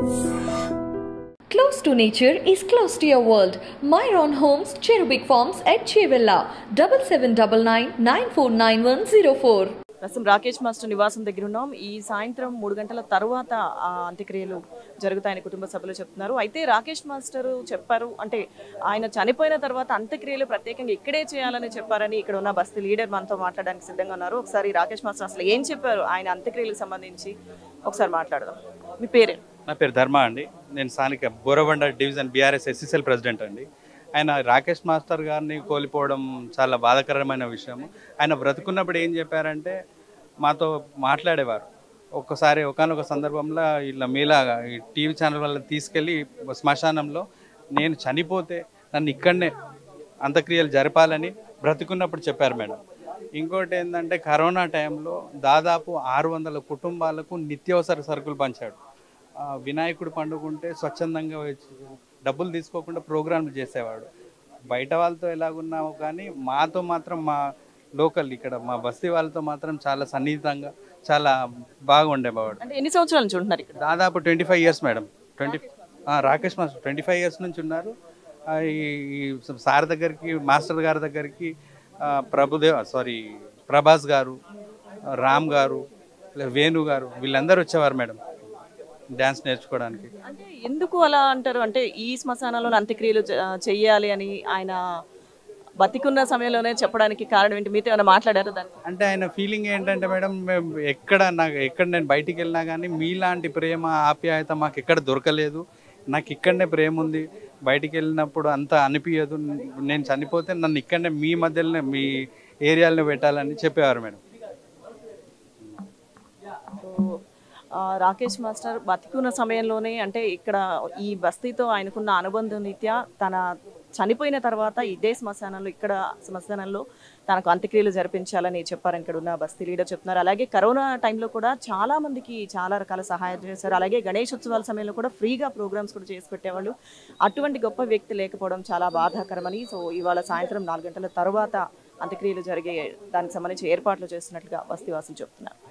Close to nature is close to your world. Myron Homes, Cherubic Farms at Chevilla, 7799 949104. ప్రస్తుతం Rakesh master నివాసం దగ్గర ఉన్నాం ఈ సాయంత్రం మూడు గంటల తర్వాత ఆ అంత్యక్రియలు జరుగుతాయని కుటుంబ సభ్యులు చెప్తున్నారు అయితే రాకేష్ మాస్టర్ చెప్పారు అంటే ఆయన చనిపోయిన తర్వాత అంత్యక్రియలు ప్రత్యేకంగా ఇక్కడే చేయాలని చెప్పారని ఇక్కడ ఉన్న బస్తీ లీడర్ మనతో మాట్లాడడానికి సిద్ధంగా ఉన్నారు ఒకసారి రాకేష్ మాస్టర్ అసలు ఏం చెప్పారు ఆయన అంత్యక్రియలకు సంబంధించి ఒకసారి మాట్లాడదాం మీ పేరే నా పేరు ధర్మ అండి నేను స్థానిక Borabanda division BRS SSL president అండి ఆయన రాకేష్ మాస్టర్ గారిని కోల్పోవడం చాలా బాధాకరమైన విషయం ఆయన బ్రతుకున్నప్పుడు ఏం చెప్పారంటే మాతో మాట్లాడేవారు ఒక్కసారి ఒకనొక సందర్భంలో ఇలా మీలాగా ఈ టీవీ ఛానల్ వల్ల తీసుకెళ్ళి శ్మశానంలో నేను చనిపోతే నన్ను ఇక్కడనే అంత్యక్రియలు జరపాలని బ్రతుకున్నప్పుడు చెప్పారు మేడం ఇంకోటి ఏంటంటే కరోనా టైంలో దాదాపు ఆరు వందల కుటుంబాలకు నిత్యావసర సరుకులు పంచాడు ఆ, వినాయకుడు పండుగ ఉంటే స్వచ్ఛందంగా వచ్చి డబ్బులు తీసుకోకుండా ప్రోగ్రాంలు చేసేవాడు బయట వాళ్ళతో ఎలాగున్నాము కానీ మాతో మాత్రం మా లోకల్ ఇక్కడ మా బస్తీ వాళ్ళతో మాత్రం చాలా సన్నిహితంగా చాలా బాగా ఉండేవాడు అంటే ఎన్ని సంవత్సరాల నుంచి ఉంటున్నారు ఇక్కడ దాదాపు twenty five years madam twenty Rakesh master twenty five years నుంచి ఉన్నారు ఆ, ఈ ఈ సార్ దగ్గరికి మాస్టర్ గారి దగ్గరికి ఆ, ప్రభుదేవ్ సారీ ప్రభాస్ గారు రామ్ గారు ఇలా వేణు గారు వీళ్ళందరూ వచ్చేవారు మేడం డ్యాన్స్ నేర్చుకోవడానికి అంటే ఎందుకు అలా అంటారు అంటే ఈ శ్మశానంలో అంత్యక్రియలు చే- చెయ్యాలి అని ఆయన బతికున్న సమయంలోనే చెప్పడానికి కారణం ఏంటి మీతో ఏమైనా మాట్లాడారు దాన్ని అంటే ఆయన ఫీలింగ్ ఏంటంటే మేడం మేము ఎక్కడ నాకు ఎక్కడ నేను బయటికి వెళ్ళినా కానీ మీలాంటి ప్రేమ ఆప్యాయత మాకు ఎక్కడ దొరకలేదు నాకు ఇక్కడనే ప్రేమ ఉంది బయటికి వెళ్ళినప్పుడు అంత అనిపించదు నేను చనిపోతే నన్ను ఇక్కడనే మీ మధ్యలోనే మీ ఏరియాలో పెట్టాలని చెప్పేవారు మేడం సో ఆ, రాకేష్ మాస్టర్ బతికున్న సమయంలోనే అంటే ఇక్కడ ఈ బస్తీతో ఆయనకున్న అనుబంధం రీత్యా తన చనిపోయిన తర్వాత ఇదే శ్మశానంలో ఇక్కడ శ్మశానంలో తనకు అంత్యక్రియలు జరిపించాలని చెప్పారని ఇక్కడ ఉన్న బస్తీ లీడర్ చెప్తున్నారు అలాగే కరోనా టైంలో కూడా చాలా మందికి చాలా రకాల సహాయం చేశారు అలాగే గణేష్ ఉత్సవాల సమయంలో కూడా ఫ్రీగా ప్రోగ్రామ్స్ కూడా చేసి పెట్టేవాళ్ళు అటువంటి గొప్ప వ్యక్తి లేకపోవడం చాలా బాధాకరమని సో ఇవాళ సాయంత్రం నాలుగు గంటల తర్వాత అంత్యక్రియలు జరిగే దానికి సంబంధించి ఏర్పాట్లు చేస్తున్నట్లుగా బస్తీవాసులు చెప్తున్నారు